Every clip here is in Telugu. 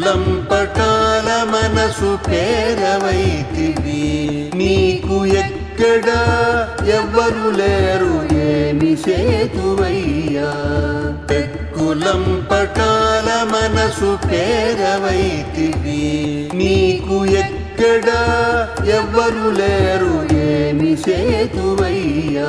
కులంపటాల మనసు పేరవైతివి నీకు ఎక్కడా ఎవ్వరు లేరు ఏమి సేతువయ్యా కులంపటాల మనసు పేరవైతివి నీకు ఎక్కడా ఎవ్వరు లేరు ఏమి సేతువయ్యా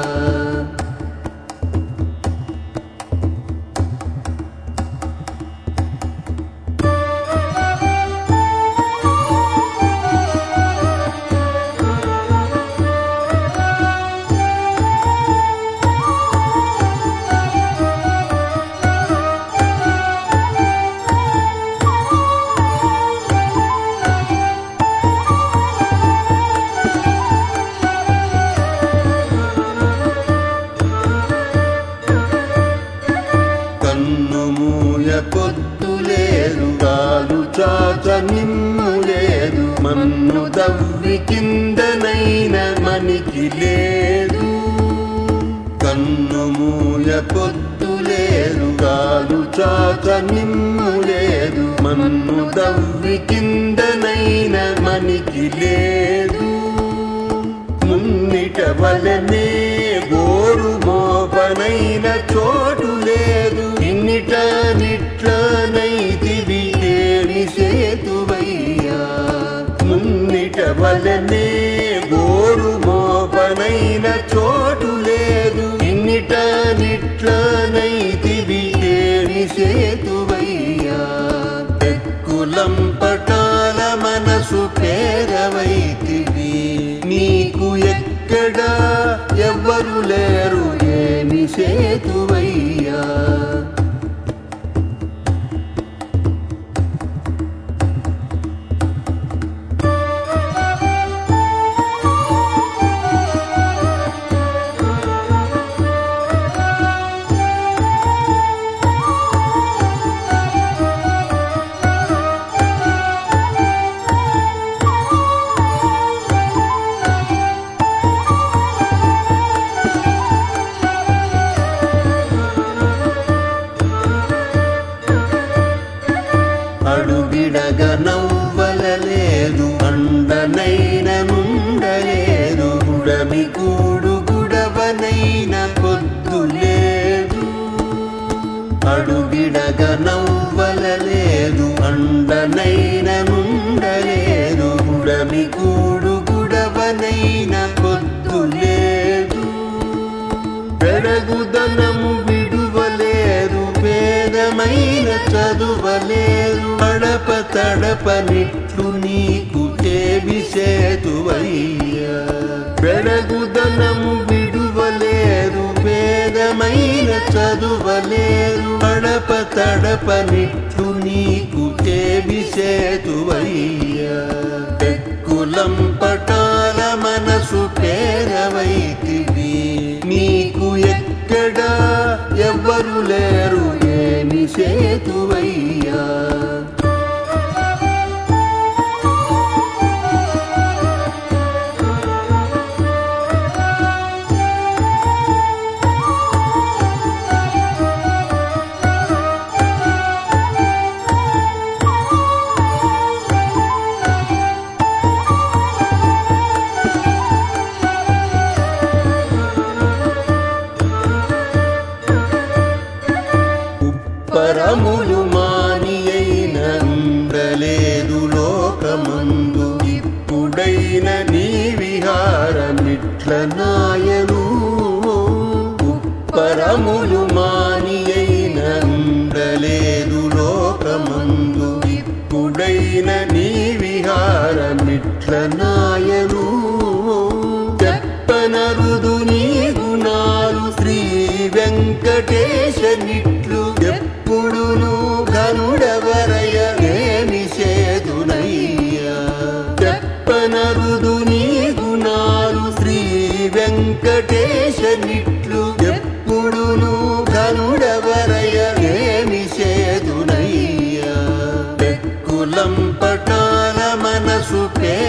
కన్ను మూయ పొద్దు లేదు కాలు చాచ నిమ్ము లేదు మన్ను దవ్వి కిందనైన మనికి లేదు కన్ను మూయ పొద్దు లేదు కాలు చాచ నిమ్ము లేదు మన్ను దవ్వి కిందనైన మనికి లేదు మున్నిట వలనే గోరు మోపనైన చోటు లేదు ఇన్నిట నిట్లనైతివి ఏమి సేతువయ్యా మున్నిట వలనే గోరు మోపనైన చోటు లేదు ఇన్నిట నిట్లనైతివి ఏమి సేతువయ్యా కులం పటాల మనసు పేరవైతివి నీకు ఎక్కడా ఎవ్వరు లేరు ఏమి సేతువయ్యా అడుగిడగ నవ్వలలేదు అండనైన నుండలేదు గుడమి కూడు గుడవనైన పొద్దు లేదు అడుగిడగ నవ్వలలేదు అండనైన నుండలేదు గుడమి కూడు గుడవనైన పొద్దు లేదు పెరగుదనము విడువలేరు వేదమైన చదువలేరు అడప తడప నిట్లు నీకు ఏమి సేతువయ్యా పెరగుదనము విడువలేరు వేదమైన చదువలేరు అడప తడప నిట్లు నీకు ఏమి సేతువయ్యా కులం పటాల మనసు పేరవైతివి నీకు ఎక్కడా ఎవ్వరు లేరు ఏమి సేతువయ్యా పరములు మాని అయిన ఉండలేదు లోకమందు ఇప్పుడైన నీ విహారమిట్ల నాయను పరములు మాని అయిన ఉండలేదు లోకమందు ఇప్పుడైన నీ విహారమిట్ల నాయను చెప్పనరుదు నీ గుణాలు శ్రీ వెంకటేశ నిట్లు ఎప్పుడును ఘనుడవరయ ఏమి చేదునయ్యా చెప్పనరుదు నీ గుణాలు శ్రీ వెంకటేశ నిట్లు ఎప్పుడును ఘనుడవరయ ఏమి చేదునయ్యా కులం పటాల మనసు పే